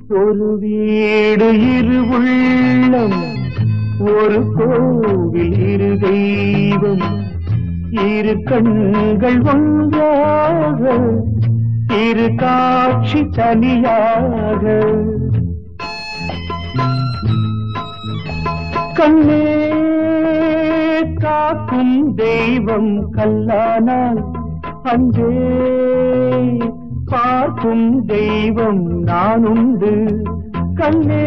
ஒரு வீடு இரு உள்ளம் ஒரு கோவில் இரு தெய்வம் இரு கண்கள் ஒன்றாக இரு காட்சி தனியாக கண்ணே காக்கும் தெய்வம் கல்லானால் அன்பே பார்க்கும் தெய்வம் நான் உண்டு கண்ணே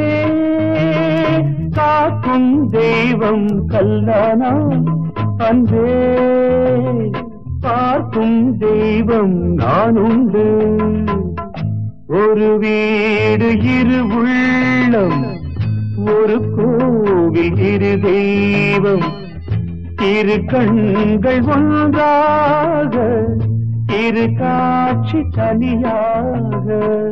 காக்கும் தெய்வம் கல்லானால் அன்பே பார்க்கும் தெய்வம் நான் உண்டு ஒரு வீடு இரு உள்ளம் ஒரு கோவில் இரு தெய்வம் இரு கண்கள் ஒன்றாக இரு காட்சி தனியாக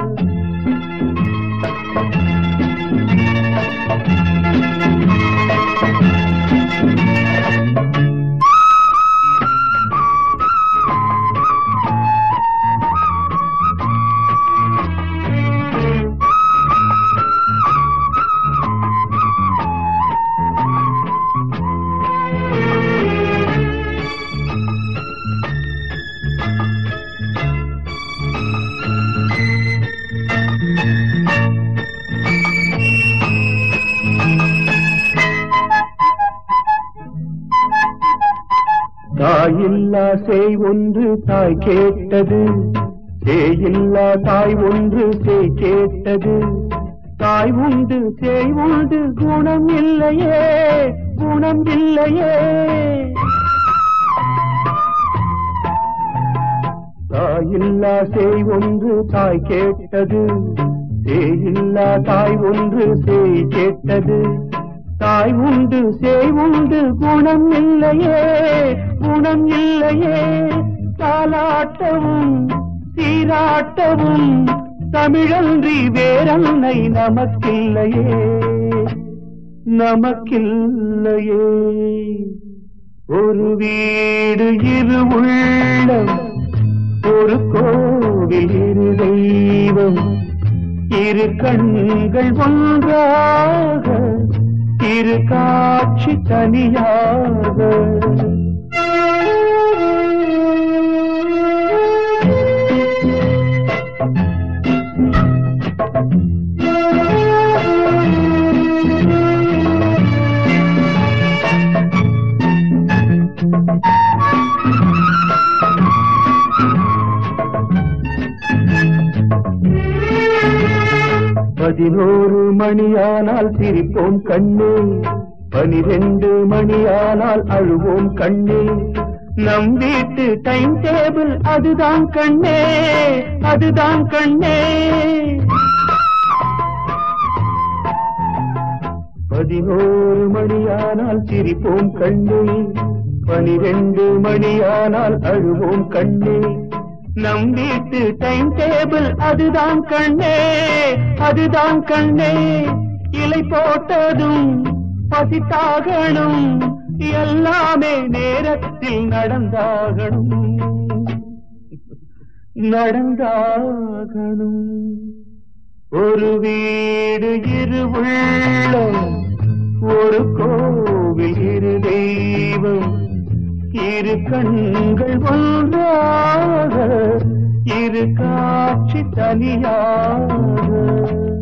தாயில்லா சேய் ஒன்று தாய் கேட்டது சேயில்லா தாய் ஒன்று சேய் கேட்டது தாய் உண்டு சேய் உண்டு குணம் இல்லையே குணம் இல்லையே தாயில்லா சேய் ஒன்று தாய் கேட்டது சேயில்லா தாய் ஒன்று சேய் கேட்டது தாய் உண்டு சேய் உண்டு குணம் இல்லையே குணம் இல்லையே தாலாட்டவும் சீராட்டவும் தமிழன்றி வேறன்னை நமக்கில்லையே நமக்கில்லையே ஒரு வீடு இரு உள்ளம் ஒரு கோவில் இரு தெய்வம் இரு கண்கள் ஒன்றாக இரு காட்சி தனியாக பதினோரு மணியானால் சிரிப்போம் கண்ணே பனிரெண்டு மணியானால் அழுவோம் கண்ணே நம் வீட்டு டைம் டேபிள் அதுதான் கண்ணே அதுதான் கண்ணே பதினோரு மணியானால் சிரிப்போம் கண்ணே பனிரெண்டு மணியானால் அழுவோம் கண்ணே நம் வீட்டு டைம் டேபிள் அதுதான் கண்ணே அதுதான் கண்ணே இலை போட்டதும் பசித்தாகணும் எல்லாமே நேரத்தில் நடந்தாகணும் நடந்தாகணும் ஒரு வீடு இரு உள்ளம் ஒரு கோவில் இரு தெய்வம் இரு கண்கள் ஒன்றாக இரு காட்சி தனியாக